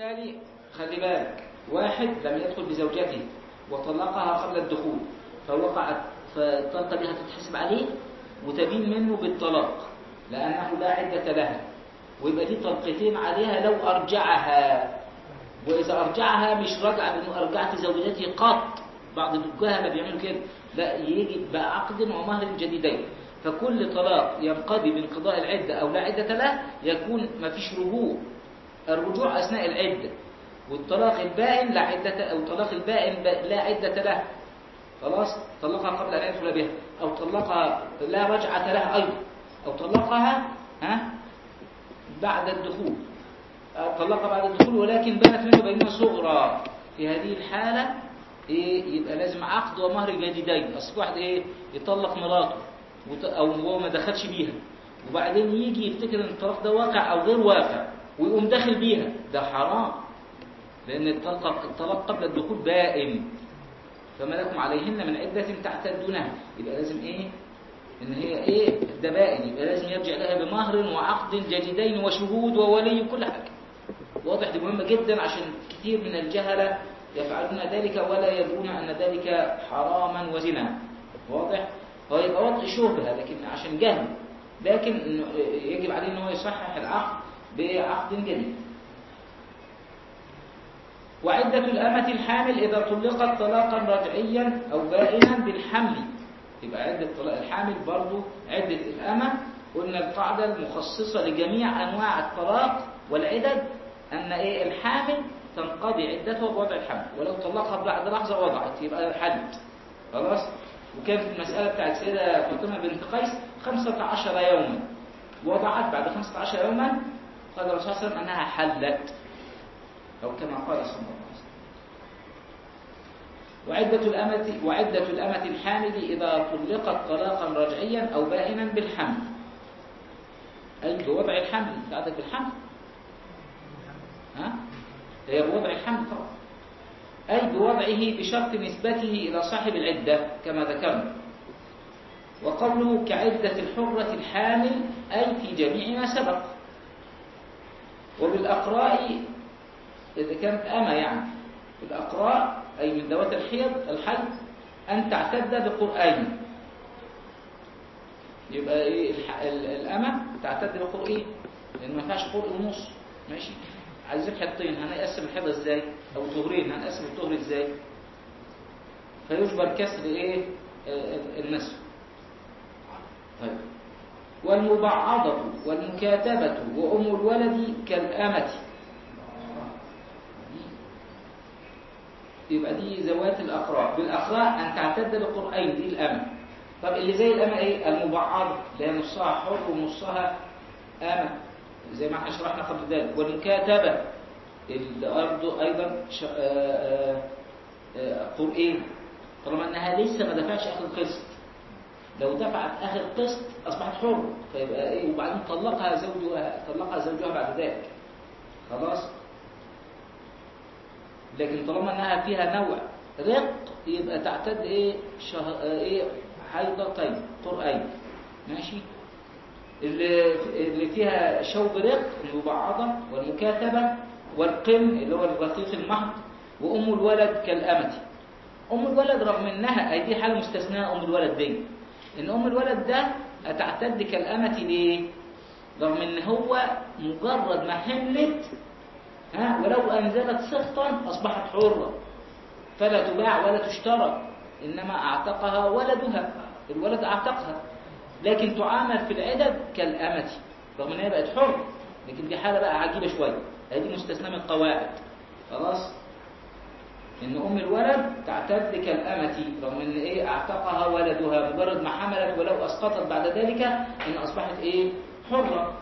وبالتالي خلي بالك واحد لم يدخل بزوجته وطلقها قبل الدخول فوقعت فالطلقة دي هتتحسب عليه وتبين منه بالطلاق لأنه لا عدة لها ويبقى دي طلقتين عليها لو أرجعها وإذا أرجعها مش راجعة بأنه أرجعت زوجتي قط بعض الجهلة بيعملوا كده لا يجي بقى عقد ومهر جديدين فكل طلاق ينقضي بانقضاء العدة أو لا عدة له يكون ما فيش رجوع الرجوع أثناء العدة والطلاق البائن لا عدة أو طلاق البائن لا عدة له خلاص طلقها قبل أن يدخل بها أو طلقها لا رجعة لها أيضا أو طلقها ها بعد الدخول أو طلقها بعد الدخول ولكن بانت منه بينما صغرى في هذه الحالة إيه يبقى لازم عقد ومهر جديدين أصل واحد إيه يطلق مراته أو هو ما دخلش بيها وبعدين يجي يفتكر ان الطلاق ده واقع او غير واقع ويقوم داخل بيها ده حرام لان الطلاق الطلاق قبل الدخول بائن فما لكم عليهن من عدة تعتدونها يبقى لازم ايه ان هي ايه ده بائن يبقى لازم يرجع لها بمهر وعقد جديدين وشهود وولي وكل حاجة واضح دي مهمة جدا عشان كثير من الجهلة يفعلون ذلك ولا يدرون ان ذلك حراما وزنا واضح هو يبقى وضع شبهة لكن عشان جهل لكن يجب عليه ان هو يصحح العقد بعقد جديد وعدة الأمة الحامل إذا طلقت طلاقا رجعيا أو بائنا بالحمل يبقى عدة طلاق الحامل برضو عدة الأمة قلنا القاعدة المخصصة لجميع أنواع الطلاق والعدد أن إيه الحامل تنقضي عدتها بوضع الحمل ولو طلقها بعد لحظة وضعت يبقى حلت خلاص وكانت المسألة بتاعت سيدة فاطمة بنت قيس 15 يوما وضعت بعد 15 يوما قال الرسول صلى الله عليه وسلم أنها حلت أو كما قال صلى الله عليه وسلم وعدة الأمة وعدة الأمة الحامل إذا طلقت طلاقا رجعيا أو بائنا بالحمل أي بوضع الحمل بعدك بالحمل ها هي بوضع الحمل طبعا أي بوضعه بشرط نسبته إلى صاحب العدة كما ذكرنا وقوله كعدة الحرة الحامل أي في جميع ما سبق وبالأقراء إذا كانت أما يعني الأقراء أي من ذوات الحيض الحيض أن تعتد بقرآن يبقى إيه الأمة تعتد بقرآن لأن ما ينفعش قرء ونص ماشي عايزين حطين هنقسم الحيضة ازاي او طهرين هنقسم الطهر ازاي فيجبر كسر ايه النسب طيب والمبعضة والمكاتبة وأم الولد كالآمة يبقى دي ذوات الأقراء بالأقراء أن تعتد بقرآن دي الأمة طب اللي زي الأمة إيه المبعضة اللي هي نصها حر ونصها آمة زي ما احنا شرحنا قبل ذلك والمكاتبة الأرض أيضا قرئين طالما أنها لسه ما دفعش آخر قسط لو دفعت آخر قسط أصبحت حر فيبقى إيه وبعدين طلقها زوجها طلقها زوجها بعد ذلك خلاص لكن طالما أنها فيها نوع رق يبقى تعتد إيه شه... إيه حيضتين قرئين ماشي اللي فيها شوب رق المبعضة والمكاتبة والقم اللي هو الرقيق المحض وأم الولد كالأمة أم الولد رغم أنها أي دي حالة مستثناء أم الولد دي إن أم الولد ده تعتد كالأمة ليه؟ رغم أن هو مجرد ما حملت ها ولو أنزلت سخطا أصبحت حرة فلا تباع ولا تشترى إنما أعتقها ولدها الولد أعتقها لكن تعامل في العدد كالأمة رغم أنها بقت حر لكن دي حالة بقى عجيبة شوية هذه مستثنى من القواعد خلاص إن أم الولد تعتد كالأمة رغم أن إيه أعتقها ولدها مجرد ما حملت ولو أسقطت بعد ذلك إن أصبحت إيه حرة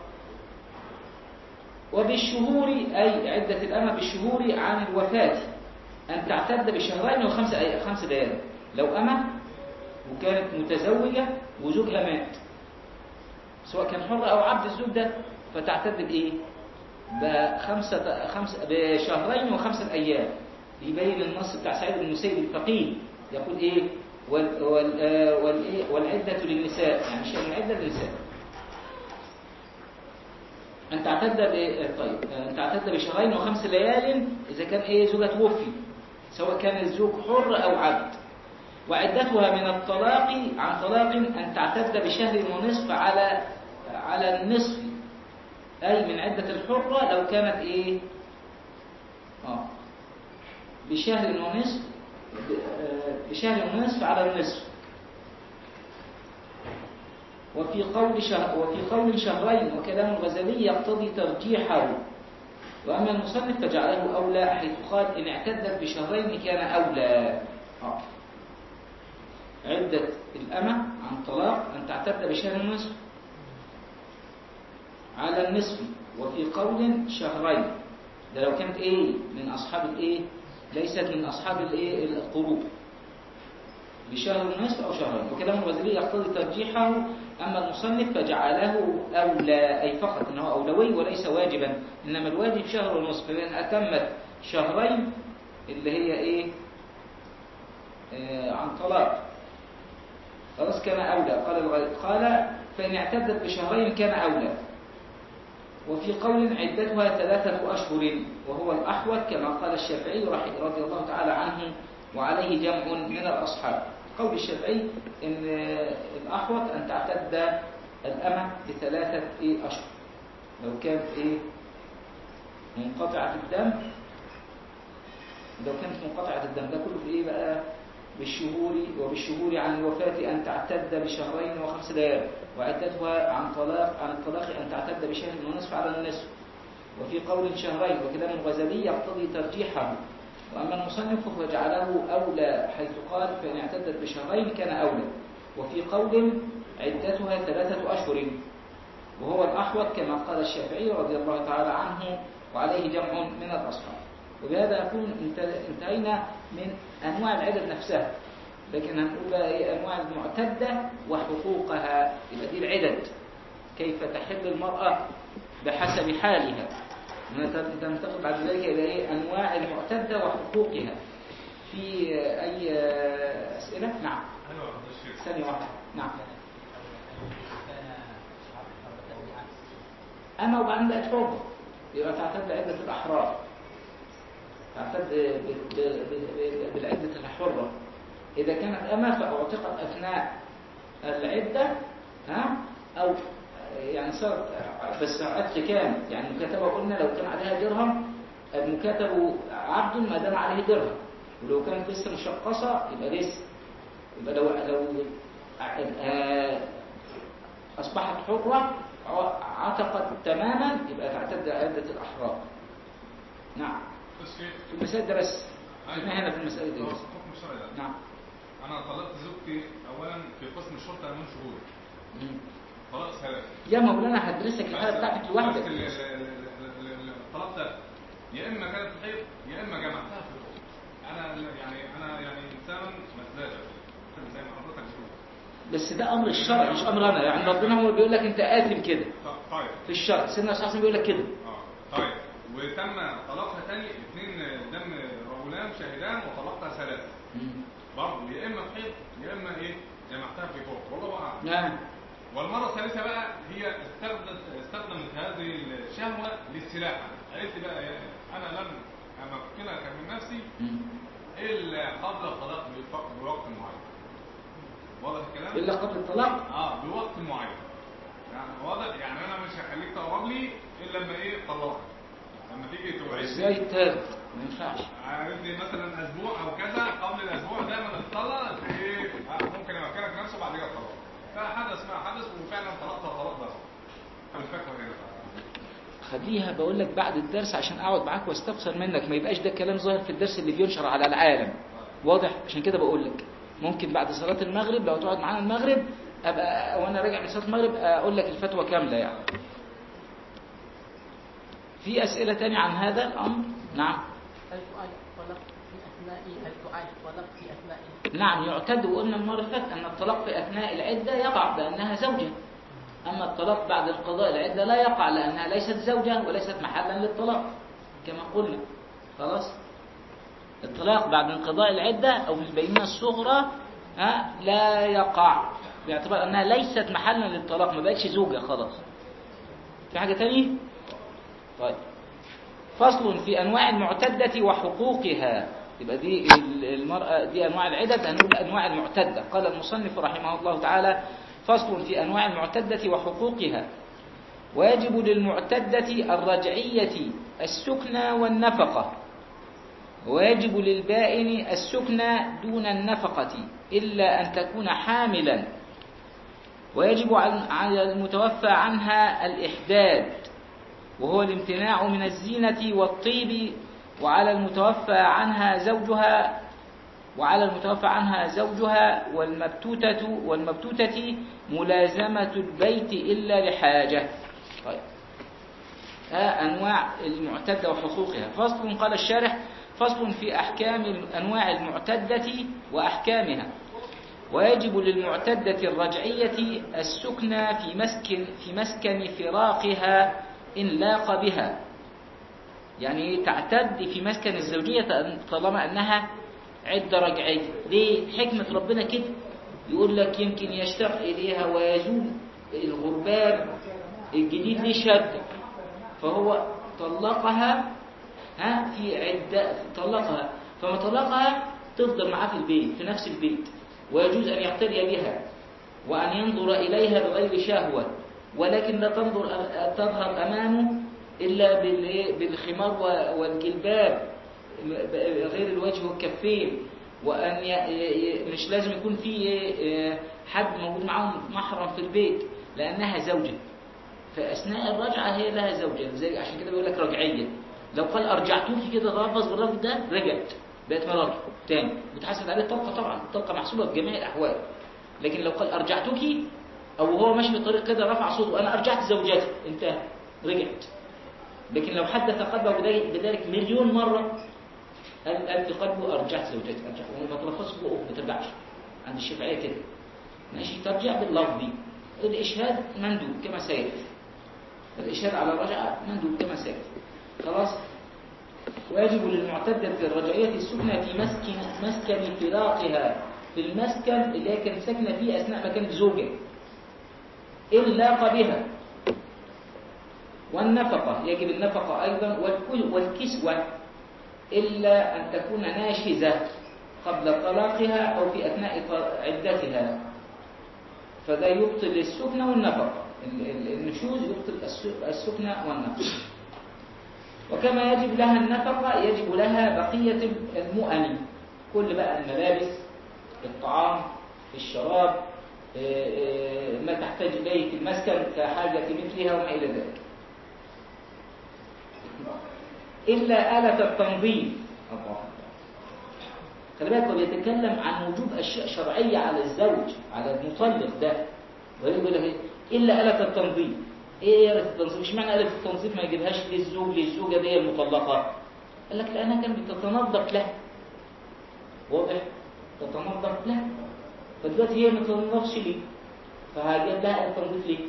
وبالشهور أي عدة الأمة بالشهور عن الوفاة أن تعتد بشهرين وخمس خمس ليالي لو أمة وكانت متزوجة وزوجها مات سواء كان حر أو عبد الزوج ده فتعتد بإيه؟ بخمسة خمسة بشهرين وخمسة أيام يبين النص بتاع سعيد بن المسيب الفقيه يقول إيه؟ وال وال وال والعدة للنساء يعني شيء من العدة للنساء أن تعتد ب... طيب أن تعتد بشهرين وخمس ليال إذا كان إيه زوجة توفي سواء كان الزوج حر أو عبد وعدتها من الطلاق عن طلاق أن تعتد بشهر ونصف على على النصف أي من عدة الحرة لو كانت إيه آه بشهر ونصف ب- بشهر ونصف على النصف وفي قول شهر وفي قول شهرين وكلام الغزالي يقتضي ترجيحه وأما المصنف فجعله أولى حيث قال إن اعتدت بشهرين كان أولى آه. عدة الأمة عن طلاق أن تعتد بشهر ونصف على النصف وفي قول شهرين ده لو كانت ايه من اصحاب الايه ليست من اصحاب الايه القروب بشهر ونصف او شهرين وكلام الوزيري يقتضي ترجيحه اما المصنف فجعله اولى اي فقط انه اولوي وليس واجبا انما الواجب شهر ونصف فان اتمت شهرين اللي هي ايه آه عن طلاق خلاص كان اولى قال الغ- قال فان اعتدت بشهرين كان اولى وفي قول عدتها ثلاثة أشهر وهو الأحوط كما قال الشافعي رحمه رضي الله تعالى عنه وعليه جمع من الأصحاب قول الشافعي إن الأحوط أن تعتد الأمة بثلاثة إيه أشهر لو كانت إيه منقطعة الدم لو كانت منقطعة الدم ده كله في إيه بقى بالشهور وبالشهور عن الوفاة أن تعتد بشهرين وخمس ليال وعدتها عن طلاق عن الطلاق أن تعتد بشهر ونصف على النصف وفي قول شهرين وكلام الغزالي يقتضي ترجيحه وأما المصنف فجعله أولى حيث قال فإن اعتدت بشهرين كان أولى وفي قول عدتها ثلاثة أشهر وهو الأحوط كما قال الشافعي رضي الله تعالى عنه وعليه جمع من الأصحاب وبهذا نكون انت- انتهينا من أنواع العدد نفسها لكن هنقول بقى إيه أنواع المعتدة وحقوقها يبقى دي العدد كيف تحل المرأة بحسب حالها ننت- ننتقل بعد ذلك إلى إيه أنواع المعتدة وحقوقها في أي أسئلة؟ نعم ايوه يا فضيلة الشيخ ثانية واحدة نعم أما وبعدين بقت حرة يبقى تعتد عدة الأحرار تعتد ب- ب- ب- بالعدة الحرة إذا كانت أما فأعتقت أثناء العدة ها أو يعني صارت بس عتق كام يعني المكاتبة قلنا لو كان عليها درهم المكاتب عبد ما دام عليه درهم ولو كانت لسه مشقصة يبقى لسه يبقى لو لو آه، أصبحت حرة ع- عتقت تماما يبقى تعتد عدة الأحرار نعم الشيخ في المسائل ده بس احنا هنا في المسائل دي هو بس حكم الشرعي ده نعم انا طلقت زوجتي اولا في قسم الشرطه من شهور مم. طلاق ثلاث يا مولانا هدرسك الحالة بتاعتك بس لوحدك ال- ال- ال- ال- ال- الطلاق ده يا اما كانت حيض يا اما جمعتها في الحكم انا يعني انا يعني انسان مسذاجه زي ما حضرتك بتقول بس ده أمر الشرع مش أمر أنا يعني ربنا هو بيقول لك أنت آثم كده ط- طيب في الشرع سيدنا الرسول صلى الله عليه وسلم بيقول لك كده اه طيب وتم طلاقها تاني اثنين دم رجلان شاهدان وطلقتها ثلاثه مم. برضه يا اما حيض يا اما ايه جمعتها في فوق والله اعلم نعم والمرة الثالثة بقى هي استخدمت استخدمت هذه الشهوة للسلاح قالت لي بقى يا- أنا لم أمكنك من نفسي مم. إلا قبل الطلاق بوقت بوقت معين واضح الكلام؟ إلا قبل الطلاق اه بوقت معين يعني واضح يعني أنا مش هخليك تقرب لي إلا لما إيه طلقك لما تيجي توعدني ازاي التالت ما ينفعش عارف لي مثلا اسبوع او كذا قبل الاسبوع ده ما تطلق ايه آه، ممكن امكنك نفسه بعد كده الطلاق فحدث ما حدث وفعلا طلقت الطلاق ده فالفكره هنا خليها بقول لك بعد الدرس عشان اقعد معاك واستفسر منك ما يبقاش ده الكلام ظاهر في الدرس اللي بينشر على العالم واضح عشان كده بقول لك ممكن بعد صلاة المغرب لو تقعد معانا المغرب ابقى وانا راجع من صلاة المغرب اقول لك الفتوى كاملة يعني في اسئلة تانية عن هذا الامر نعم هل تؤال طلق في أثناء هل تؤال طلق في أثناء نعم يعتد وقلنا المرة اللي فاتت أن الطلاق في أثناء العدة يقع بأنها زوجة أما الطلاق بعد القضاء العدة لا يقع لأنها ليست زوجة وليست محلا للطلاق كما قلنا خلاص الطلاق بعد انقضاء العدة أو في البينة الصغرى ها لا يقع باعتبار أنها ليست محلا للطلاق ما بقتش زوجة خلاص في حاجة تانية طيب فصل في أنواع المعتدة وحقوقها يبقى دي المرأة دي أنواع العدد هنقول أنواع المعتدة قال المصنف رحمه الله تعالى فصل في أنواع المعتدة وحقوقها ويجب للمعتدة الرجعية السكنى والنفقة ويجب للبائن السكنى دون النفقة إلا أن تكون حاملا ويجب على المتوفى عنها الإحداد وهو الامتناع من الزينة والطيب وعلى المتوفى عنها زوجها وعلى المتوفى عنها زوجها والمبتوتة والمبتوتة ملازمة البيت إلا لحاجة طيب ها أنواع المعتدة وحقوقها فصل قال الشارح فصل في أحكام أنواع المعتدة وأحكامها ويجب للمعتدة الرجعية السكنى في مسكن في مسكن فراقها إن لاق بها يعني تعتد في مسكن الزوجية طالما أنها عدة رجعية ليه حكمة ربنا كده يقول لك يمكن يشتاق إليها ويزول الغربان الجديد ليه شد فهو طلقها ها في عدة طلقها فما طلقها تفضل معاه في البيت في نفس البيت ويجوز أن يقتدي بها وأن ينظر إليها بغير شهوة ولكن لا تنظر تظهر أمامه إلا بالخمار والجلباب غير الوجه والكفين وأن مش لازم يكون في حد موجود معاهم محرم في البيت لأنها زوجة فأثناء الرجعة هي لها زوجة زي عشان كده بيقول لك رجعية لو قال أرجعتوك كده تلفظ بالرفض ده رجعت بقت مراجع تاني بتحسب عليه الطلقة طبعا الطلقة محسوبة في جميع الأحوال لكن لو قال أرجعتك أو هو ماشي بالطريق كده رفع صوته أنا أرجعت زوجتي انتهى رجعت لكن لو حدث قلبه بذلك مليون مرة قال قال في قلبه أرجعت زوجتي أرجع وما تلفظش بقه ما ترجعش عند الشافعية كده ماشي ترجع باللفظ الإشهاد مندوب كما سيأتي الإشهاد على الرجعة مندوب كما سيأتي خلاص ويجب للمعتدة الرجعية السكنة في مسكن مسكن فراقها في المسكن اللي هي كانت ساكنة فيه أثناء ما كانت زوجة إن لاق بها والنفقة يجب النفقة أيضا والكسوة إلا أن تكون ناشزة قبل طلاقها أو في أثناء عدتها فده يبطل السكنة والنفقة النشوز يبطل السكنة والنفقة وكما يجب لها النفقة يجب لها بقية المؤن كل بقى الملابس الطعام الشراب ما تحتاج إليه في المسكن كحاجة مثلها وما إلى ذلك إلا آلة التنظيم الله خلي بالك هو بيتكلم عن وجوب أشياء شرعية على الزوج على المطلق ده ويقول لك إلا آلة التنظيم إيه آلة التنظيم؟ مش معنى آلة التنظيف ما يجيبهاش للزوج للزوجة دي المطلقة قال لك لأنها كانت بتتنظف لها واضح؟ تتنظف لها فدلوقتي هي ما تتنظفش ليه؟ فهجيب لها آلة التنظيف ليه؟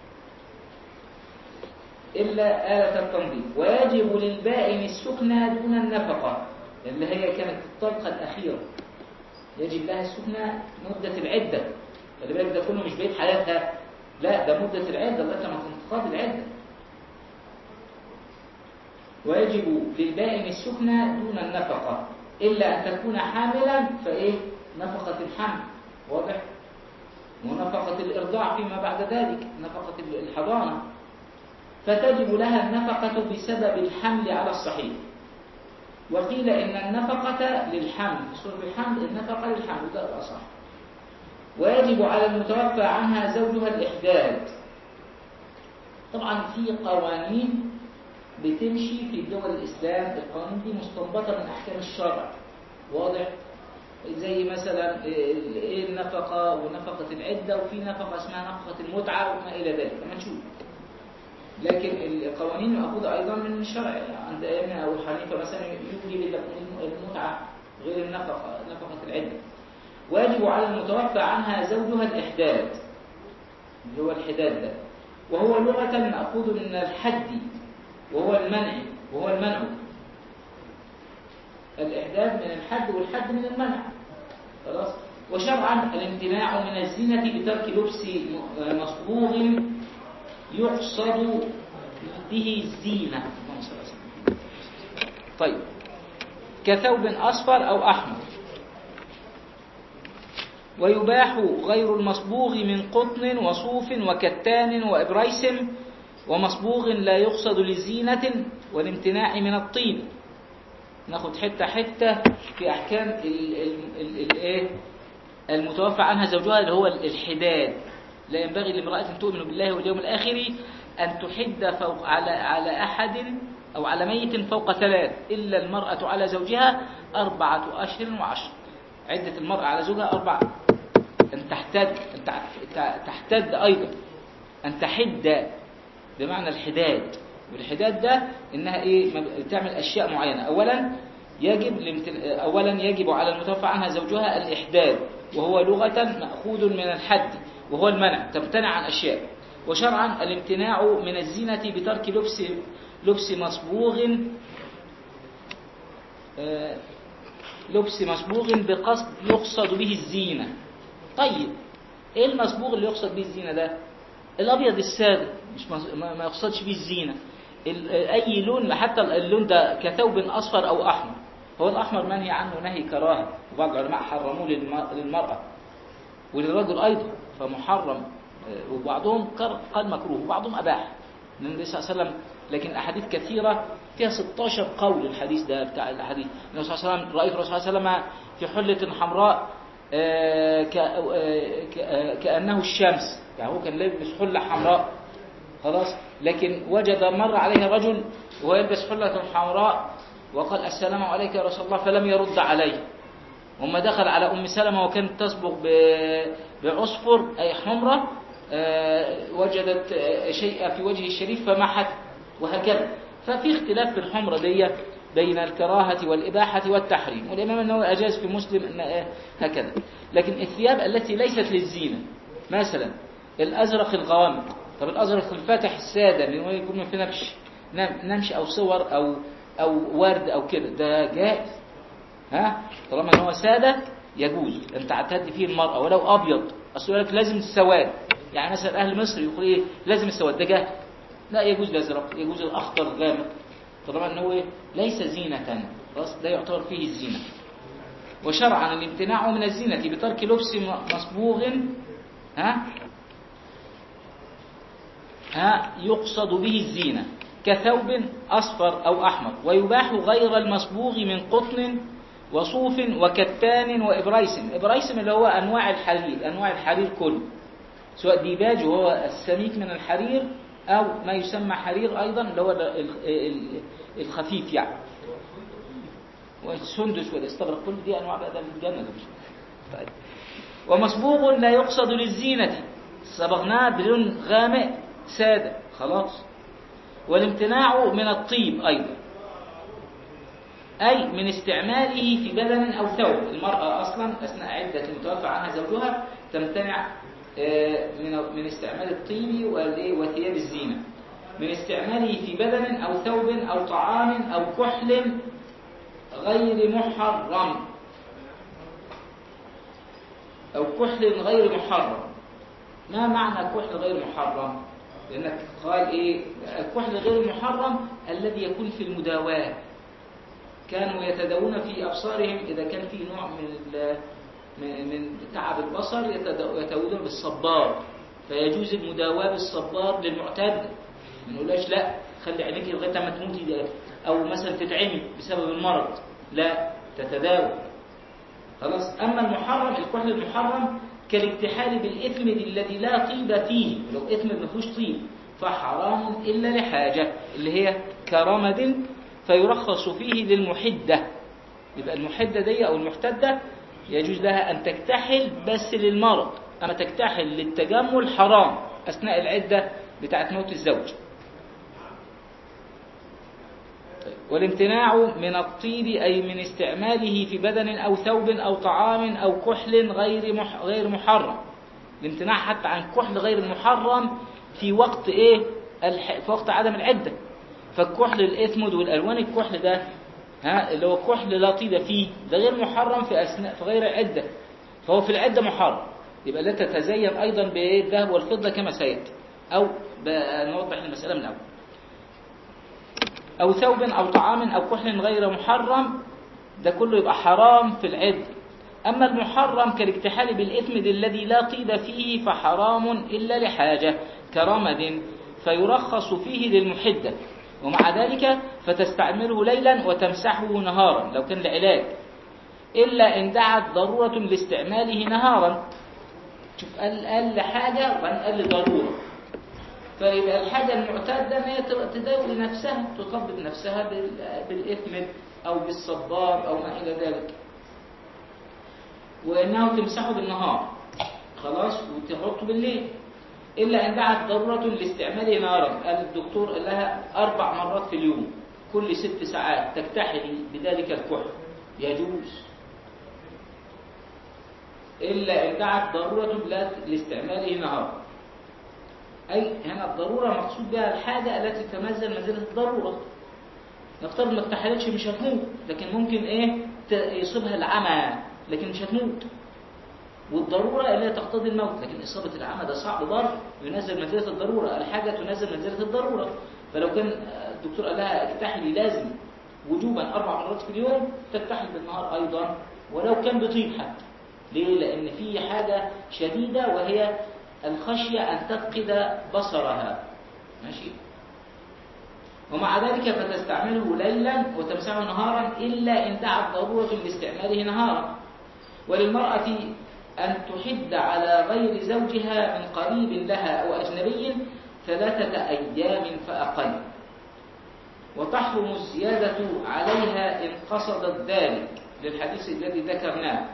إلا آلة التنظيف ويجب للبائن السكنى دون النفقة اللي هي كانت الطلقة الأخيرة يجب لها السكنى مدة العدة خلي بالك ده كله مش بقيت حياتها لا ده مدة العدة لغاية لما تنقضي العدة ويجب للبائن السكنى دون النفقة إلا أن تكون حاملا فإيه نفقة الحمل واضح ونفقة الإرضاع فيما بعد ذلك نفقة الحضانة فتجب لها النفقة بسبب الحمل على الصحيح وقيل إن النفقة للحمل سورة الحمل النفقة للحمل ده الأصح ويجب على المتوفى عنها زوجها الإحداد طبعا في قوانين بتمشي في دول الإسلام القوانين دي مستنبطة من أحكام الشرع واضح زي مثلا ايه النفقة ونفقة العدة وفي نفقة اسمها نفقة المتعة وما إلى ذلك لما نشوف لكن القوانين مأخوذة أيضا من الشرع عند أيامنا أبو حنيفة مثلا يوجب المتعة غير النفقة نفقة العدة ويجب على المتوفى عنها زوجها الإحداد اللي هو الحداد ده وهو لغة مأخوذ من الحد وهو المنع وهو المنع الإحداد من الحد والحد من المنع خلاص وشرعا الامتناع من الزينة بترك لبس مصبوغ يقصد به الزينة طيب كثوب أصفر أو أحمر ويباح غير المصبوغ من قطن وصوف وكتان وإبريسم ومصبوغ لا يقصد لزينة والامتناع من الطين ناخد حتة حتة في أحكام ال- ال- ال- الإيه؟ المتوفى عنها زوجها اللي هو الحداد لا ينبغي لامرأة تؤمن بالله واليوم الآخر أن تحد فوق على على أحد أو على ميت فوق ثلاث إلا المرأة على زوجها أربعة أشهر وعشر عدة المرأة على زوجها أربعة أن تحتد أن تع- تحتد أيضا أن تحد بمعنى الحداد والحداد ده إنها إيه ما ب- تعمل أشياء معينة أولا يجب الامتن- أولا يجب على المتوفى عنها زوجها الإحداد وهو لغة مأخوذ من الحد وهو المنع تمتنع عن أشياء وشرعا الامتناع من الزينة بترك لبس لبس مصبوغ آه، لبس مصبوغ بقصد يقصد به الزينة طيب ايه المصبوغ اللي يقصد به الزينة ده الابيض السادة مش مص- ما ما يقصدش به الزينة ال- اي لون حتى اللون ده كثوب اصفر او احمر هو الاحمر منهي عنه نهي كراهه وبعض العلماء حرموه للم- للمرأة وللرجل ايضا فمحرم آه، وبعضهم قر- قال مكروه وبعضهم اباح لان النبي صلى الله عليه وسلم لكن احاديث كثيره فيها 16 قول الحديث ده بتاع الاحاديث النبي صلى الله عليه وسلم رايت الرسول صلى الله عليه وسلم في حله حمراء آه، ك- آه، ك- آه، كانه الشمس يعني هو كان لابس حله حمراء خلاص لكن وجد مر عليه رجل وهو يلبس حله حمراء وقال السلام عليك يا رسول الله فلم يرد عليه وما دخل على أم سلمة وكانت تصبغ ب- بعصفر أي حمرة آه، وجدت آه، شيء في وجه الشريف فمحت وهكذا ففي اختلاف في الحمرة دي بين الكراهة والإباحة والتحريم والإمام النووي أجاز في مسلم أن آه، هكذا لكن الثياب التي ليست للزينة مثلا الأزرق الغامق طب الأزرق الفاتح السادة من وين يكون في نبش نم- نمش أو صور أو أو ورد أو كده ده جائز ها طالما ان هو ساده يجوز ان تعتد فيه المراه ولو ابيض اصل يقول لك لازم السواد يعني مثلا اهل مصر يقول ايه لازم السواد ده جهل لا يجوز الازرق يجوز الاخضر الغامق طالما ان هو إيه؟ ليس زينه خلاص ده يعتبر فيه الزينه وشرعا الامتناع من الزينه بترك لبس م- مصبوغ ها ها يقصد به الزينة كثوب أصفر أو أحمر ويباح غير المصبوغ من قطن وصوف وكتان وإبريسم إبريسم اللي هو أنواع الحرير أنواع الحرير كله سواء ديباج وهو السميك من الحرير أو ما يسمى حرير أيضا اللي هو ال- ال- ال- الخفيف يعني والسندس والاستبرق كل دي أنواع بقى ده من الجنة ده مش طيب ومصبوغ لا يقصد للزينة صبغناه بلون غامق سادة خلاص والامتناع من الطيب أيضا أي من استعماله في بدن أو ثوب المرأة أصلا أثناء عدة المتوفى عنها زوجها تمتنع آه، من من استعمال الطيب والإيه؟ وثياب الزينة من استعماله في بدن أو ثوب أو طعام أو كحل غير محرم أو كحل غير محرم ما معنى كحل غير محرم لأنك قال إيه الكحل غير المحرم الذي يكون في المداواة كانوا يتداوون في أبصارهم إذا كان في نوع من ال- من من تعب البصر يتداو- يتداوون بالصبار فيجوز المداواة بالصبار للمعتاد ما نقولهاش لا خلي عينيك لغاية ما تموتي ده أو مثلا تتعمي بسبب المرض لا تتداوى خلاص أما المحرم الكحل المحرم كالاكتحال بالإثم الذي لا طيب فيه لو إثم ما فيهوش طيب فحرام إلا لحاجة اللي هي كرمد فيرخص فيه للمحدة يبقى المحدة دي أو المحتدة يجوز لها أن تكتحل بس للمرض أما تكتحل للتجمل حرام أثناء العدة بتاعت موت الزوج والامتناع من الطيب أي من استعماله في بدن أو ثوب أو طعام أو كحل غير مح غير محرم الامتناع حتى عن كحل غير المحرم في وقت إيه الح... في وقت عدم العدة فالكحل الإثمد والألوان الكحل ده ها اللي هو كحل لا طيب فيه ده غير محرم في أثناء في غير العدة فهو في العدة محرم يبقى لا تتزين أيضا بالذهب والفضة كما سيأتي أو ب- نوضح المسألة من الأول أو ثوب أو طعام أو كحل غير محرم ده كله يبقى حرام في العد أما المحرم كالاكتحال بالإثم الذي لا طيب فيه فحرام إلا لحاجة كرمد فيرخص فيه للمحدة ومع ذلك فتستعمله ليلا وتمسحه نهارا لو كان لعلاج إلا إن دعت ضرورة لاستعماله نهارا شوف قال قال حاجة وبعدين قال لضرورة فيبقى الحاجة المعتادة ما هي تداوي نفسها تطبب نفسها بال- بالإثم أو بالصبار أو ما إلى ذلك وإنه تمسحه بالنهار خلاص وتحطه بالليل إلا إن دعت ضرورة لاستعماله نارا قال الدكتور قال لها أربع مرات في اليوم كل ست ساعات تكتحلي بذلك الكحل يجوز إلا إن دعت ضرورة لا- لاستعماله نهارا أي هنا الضرورة مقصود بها الحاجة التي تنزل منزلة الضرورة نفترض ما اكتحلتش مش هتموت لكن ممكن ايه ت- يصيبها العمى لكن مش هتموت والضرورة اللي هي تقتضي الموت لكن إصابة العمى ده صعب برضه ينزل منزلة الضرورة الحاجة تنزل منزلة الضرورة فلو كان الدكتور قال لها اكتحلي لازم وجوبا أربع مرات في اليوم تكتحل بالنهار أيضا ولو كان بطيب حتى ليه؟ لأن في حاجة شديدة وهي الخشية أن تفقد بصرها ماشي ومع ذلك فتستعمله ليلا وتمسحه نهارا إلا إن دعت ضرورة لاستعماله نهارا وللمرأة أن تحد على غير زوجها من قريب لها أو أجنبي ثلاثة أيام فأقل وتحرم الزيادة عليها إن قصدت ذلك للحديث الذي ذكرناه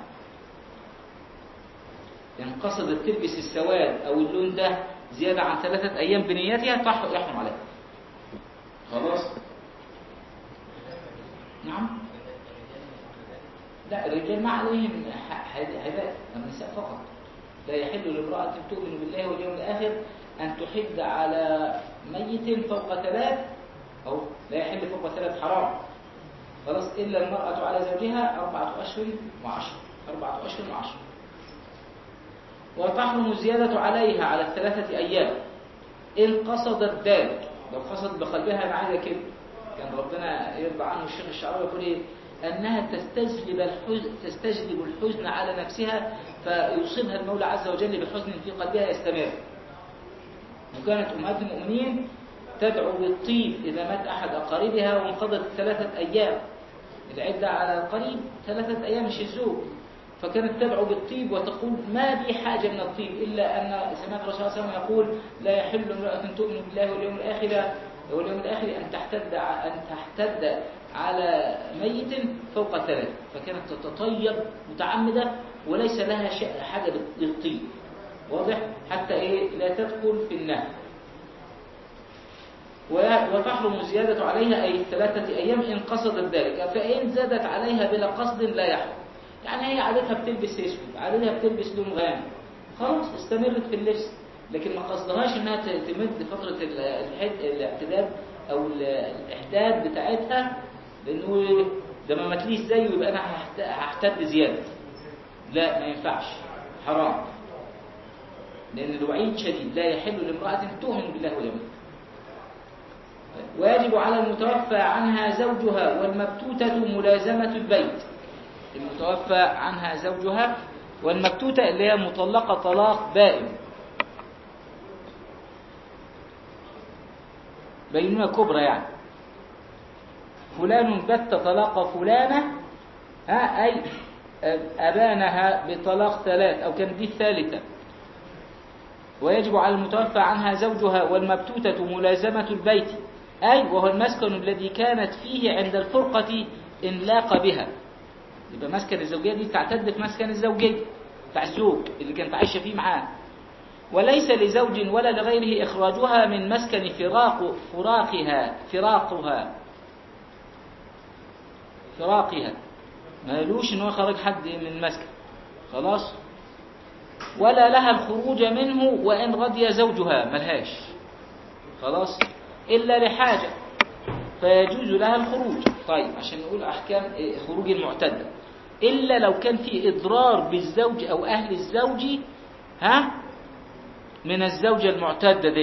إن قصدت تلبس السواد أو اللون ده زيادة عن ثلاثة أيام بنيتها تح- يحرم عليها خلاص نعم لا الرجال ما عليهم ح- ح- هذا النساء فقط لا يحل لامرأة تؤمن بالله واليوم الآخر أن تحد على ميت فوق ثلاث أو لا يحل فوق ثلاث حرام خلاص إلا المرأة على زوجها أربعة أشهر وعشر أربعة أشهر وعشر وتحرم الزيادة عليها على الثلاثة أيام إن قصدت ذلك لو قصدت بقلبها أنا عايزة كده كان ربنا يرضى عنه الشيخ الشعراوي يقول إيه أنها تستجلب الحزن تستجلب الحزن على نفسها فيصيبها المولى عز وجل بحزن في قلبها يستمر وكانت أمهات المؤمنين تدعو بالطيب إذا مات أحد أقاربها وانقضت ثلاثة أيام العدة على القريب ثلاثة أيام مش الزوج فكانت تدعو بالطيب وتقول ما بي حاجة من الطيب إلا أن سمعت الرسول صلى الله عليه وسلم يقول لا يحل امرأة تؤمن بالله واليوم الآخر واليوم الآخر أن تحتد ع- أن تحتد على ميت فوق ثلاث فكانت تتطيب متعمدة وليس لها شيء- حاجة للطيب واضح حتى إيه لا تدخل في النهي و- وتحرم الزيادة عليها أي ثلاثة أيام إن قصدت ذلك فإن زادت عليها بلا قصد لا يحرم يعني هي عادتها بتلبس اسود عادتها بتلبس لون غامق خلاص استمرت في اللبس لكن ما قصدهاش انها ت- تمد فترة ال- الحد الاعتداد او ال- الاحداد بتاعتها لانه إيه؟ ده ما متليش زيه يبقى انا هحت- هحتد زيادة لا ما ينفعش حرام لان الوعيد شديد لا يحل لامرأة تؤمن بالله واليوم الآخر. ويجب على المتوفى عنها زوجها والمبتوتة ملازمة البيت المتوفى عنها زوجها والمبتوتة اللي هي مطلقة طلاق بائن بينونة كبرى يعني فلان بت طلاق فلانة ها أي أبانها بطلاق ثلاث أو كانت دي الثالثة ويجب على المتوفى عنها زوجها والمبتوتة ملازمة البيت أي وهو المسكن الذي كانت فيه عند الفرقة إن لاق بها يبقى مسكن الزوجية دي تعتد في مسكن الزوجية بتاع الزوج اللي كانت عايشة فيه معاه وليس لزوج ولا لغيره إخراجها من مسكن فراق فراقها فراقها فراقها ما يلوش ان هو خرج حد من مسكن خلاص ولا لها الخروج منه وإن رضي زوجها ملهاش خلاص إلا لحاجة فيجوز لها الخروج طيب عشان نقول أحكام إيه، خروج المعتدة إلا لو كان في إضرار بالزوج أو أهل الزوج ها من الزوجة المعتدة دي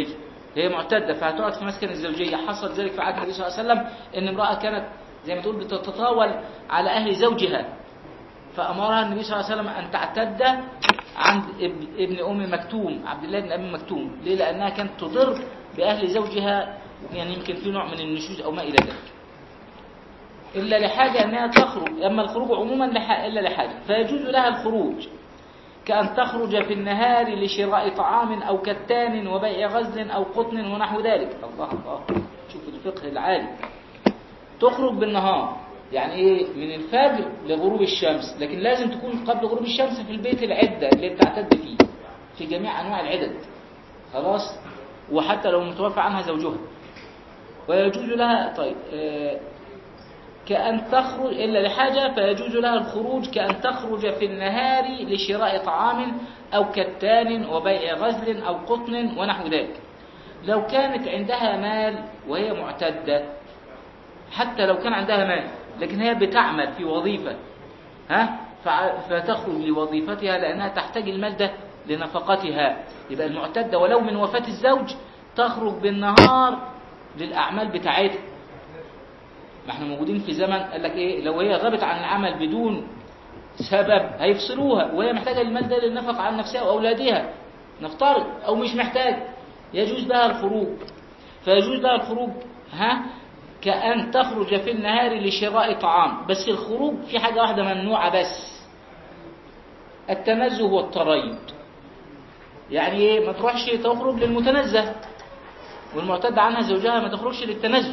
هي معتدة فهتقعد في مسكن الزوجية حصل ذلك في عهد النبي صلى الله عليه وسلم ان امرأة كانت زي ما تقول بتتطاول على أهل زوجها فأمرها النبي صلى الله عليه وسلم أن تعتد عند ابن, ابن أم مكتوم عبد الله بن أم مكتوم ليه لأنها كانت تضر بأهل زوجها يعني يمكن في نوع من النشوز أو ما إلى ذلك إلا لحاجة أنها تخرج أما الخروج عموما لح... إلا لحاجة فيجوز لها الخروج كأن تخرج في النهار لشراء طعام أو كتان وبيع غزل أو قطن ونحو ذلك الله الله شوف الفقه العالي تخرج بالنهار يعني ايه من الفجر لغروب الشمس لكن لازم تكون قبل غروب الشمس في البيت العدة اللي بتعتد فيه في جميع أنواع العدد خلاص وحتى لو متوفى عنها زوجها ويجوز لها طيب آه كأن تخرج إلا لحاجة فيجوز لها الخروج كأن تخرج في النهار لشراء طعام أو كتان وبيع غزل أو قطن ونحو ذلك لو كانت عندها مال وهي معتدة حتى لو كان عندها مال لكن هي بتعمل في وظيفة ها فتخرج لوظيفتها لأنها تحتاج المال ده لنفقتها يبقى المعتدة ولو من وفاة الزوج تخرج بالنهار للأعمال بتاعتها ما احنا موجودين في زمن قال لك ايه لو هي غابت عن العمل بدون سبب هيفصلوها وهي محتاجة المال ده للنفقة عن نفسها وأولادها نفترض أو مش محتاج يجوز لها الخروج فيجوز لها الخروج ها كأن تخرج في النهار لشراء طعام بس الخروج في حاجة واحدة ممنوعة بس التنزه والتريض يعني ايه ما تروحش تخرج للمتنزه والمعتد عنها زوجها ما تخرجش للتنزه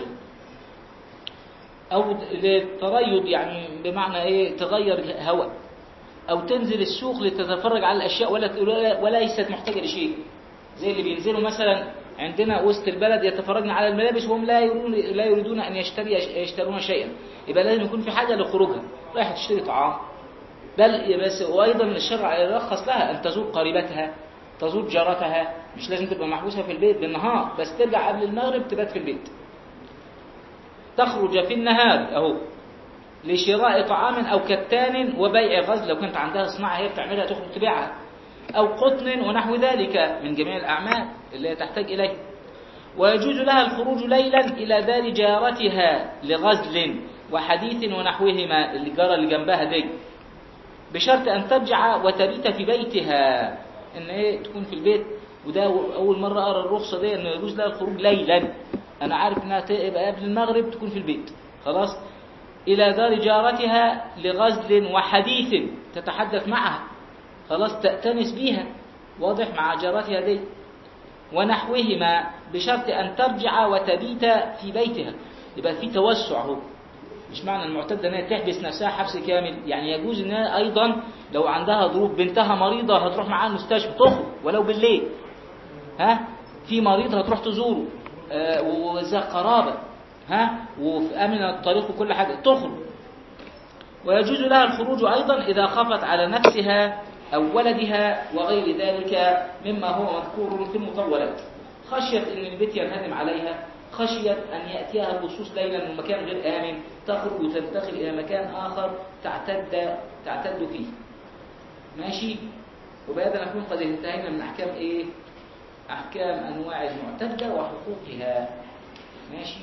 او للتريض يعني بمعنى ايه تغير الهواء او تنزل السوق لتتفرج على الاشياء ولا وليست محتاجه لشيء زي اللي بينزلوا مثلا عندنا وسط البلد يتفرجن على الملابس وهم لا يريدون لا يريدون ان يشتري يشترون شيئا يبقى لازم يكون في حاجه لخروجها رايحه تشتري طعام بل بس وايضا الشرع يرخص لها ان تزور قريبتها تزور جارتها مش لازم تبقى محبوسه في البيت بالنهار بس ترجع قبل المغرب تبات في البيت تخرج في النهار اهو لشراء طعام او كتان وبيع غزل لو كانت عندها صناعه هي بتعملها تخرج تبيعها أو قطن ونحو ذلك من جميع الأعمال اللي تحتاج إليه ويجوز لها الخروج ليلا إلى دار جارتها لغزل وحديث ونحوهما اللي جارة اللي جنبها دي بشرط أن ترجع وتبيت في بيتها إن إيه تكون في البيت وده أول مرة أرى الرخصة دي إنه يجوز لها الخروج ليلا أنا عارف إنها تبقى قبل المغرب تكون في البيت خلاص إلى دار جارتها لغزل وحديث تتحدث معها خلاص تأتنس بيها واضح مع جارتها دي ونحوهما بشرط أن ترجع وتبيت في بيتها يبقى في توسع اهو مش معنى المعتدة انها تحبس نفسها حبس كامل يعني يجوز انها ايضا لو عندها ظروف بنتها مريضة هتروح معاها المستشفى تخرج ولو بالليل ها في مريض هتروح تزوره آه وذا قرابة ها وفي امن الطريق وكل حاجة تخرج ويجوز لها الخروج ايضا اذا خافت على نفسها أو ولدها وغير ذلك مما هو مذكور في المطولات خشيت أن البيت ينهدم عليها خشيت أن يأتيها اللصوص ليلا من مكان غير آمن تخرج وتنتقل إلى مكان آخر تعتد تعتد فيه ماشي وبهذا نكون قد انتهينا من أحكام إيه أحكام أنواع المعتدة وحقوقها ماشي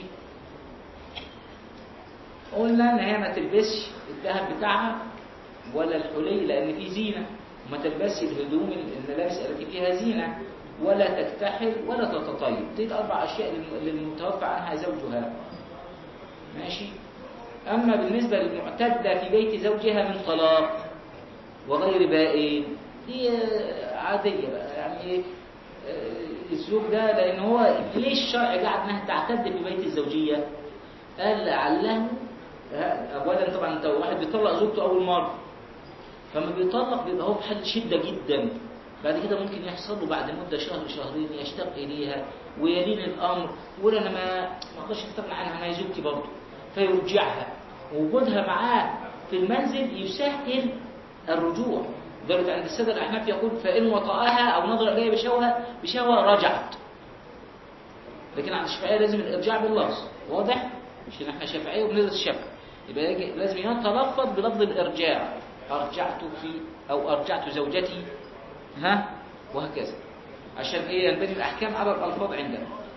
قلنا إن هي ما تلبسش الذهب بتاعها ولا الحلي لأن فيه زينة وما تلبسش الهدوم الملابس التي فيها زينة ولا تكتحل ولا تتطيب دي أربع أشياء للمتوفى عنها زوجها ماشي أما بالنسبة للمعتدة في بيت زوجها من طلاق وغير بائن دي عادية بقى يعني الزوج ده لأن هو ليش الشرع جعل أنها تعتد في بيت الزوجية قال لعله أولا طبعا أنت واحد بيطلق زوجته أول مرة فلما بيطلق بيبقى هو في حالة شدة جدا بعد كده ممكن يحصل له بعد مدة شهر شهرين يشتاق إليها ويلين الأمر ويقول أنا ما ما أقدرش أستغنى عنها ما هي زوجتي برضه فيرجعها ووجودها معاه في المنزل يسهل الرجوع لدرجة عند السادة الأحناف يقول فإن وطأها أو نظر إليها بشهوة بشهوة رجعت لكن عند الشافعية لازم الإرجاع باللفظ واضح؟ مش إن إحنا شافعية وبندرس الشافعي يبقى لازم يتلفظ بلفظ الإرجاع أرجعت في أو أرجعت زوجتي ها وهكذا عشان إيه ينبني الأحكام على الألفاظ عندنا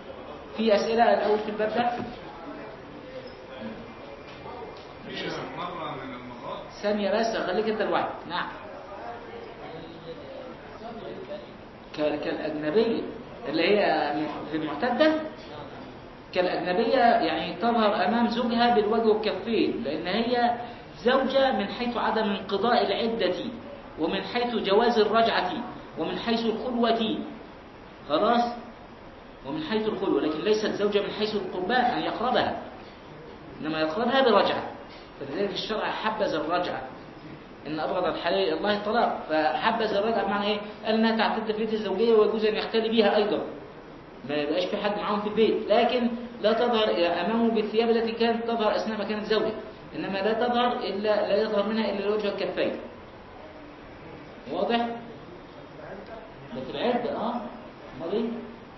في أسئلة الأول في الباب ده في مرة من المرات ثانية بس خليك أنت لوحدك نعم ك- كالأجنبية اللي هي في المعتدة كالأجنبية يعني تظهر أمام زوجها بالوجه والكفين لأن هي زوجة من حيث عدم انقضاء العدة ومن حيث جواز الرجعة ومن حيث الخلوة خلاص ومن حيث الخلوة لكن ليست زوجة من حيث القربان أن يقربها إنما يقربها برجعة فلذلك الشرع حبذ الرجعة إن أبغض الحلال إلى الله الطلاق فحبذ الرجعة بمعنى إيه؟ قال إنها تعتد في بيت الزوجية ويجوز أن يختلي بها أيضا ما يبقاش في حد معاهم في البيت لكن لا تظهر أمامه بالثياب التي كانت تظهر أثناء ما كانت زوجة إنما لا تظهر إلا لا يظهر منها إلا الوجه والكفين واضح؟ ده في العدة اه امال ايه؟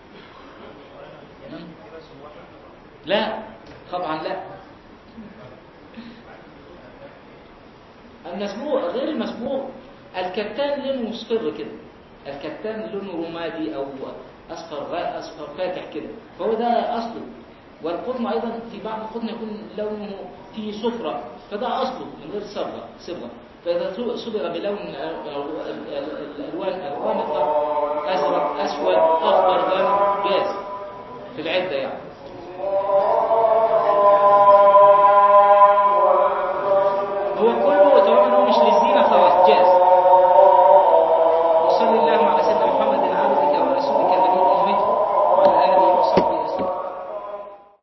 مم. لا طبعا لا المسبوق غير المسبوق الكتان لونه مصفر كده الكتان لونه رمادي او اصفر غا- اصفر فاتح كده فهو ده اصله والقطن ايضا في بعض القطن يكون لونه فيه صفرة فده اصله من غير صبغه صبغه فاذا صبغ بلون أو- أو ال- ال- الالوان الغامقه ازرق اسود اخضر ده جاز في العده يعني هو كله طالما إن هو مش للزينه خلاص جاز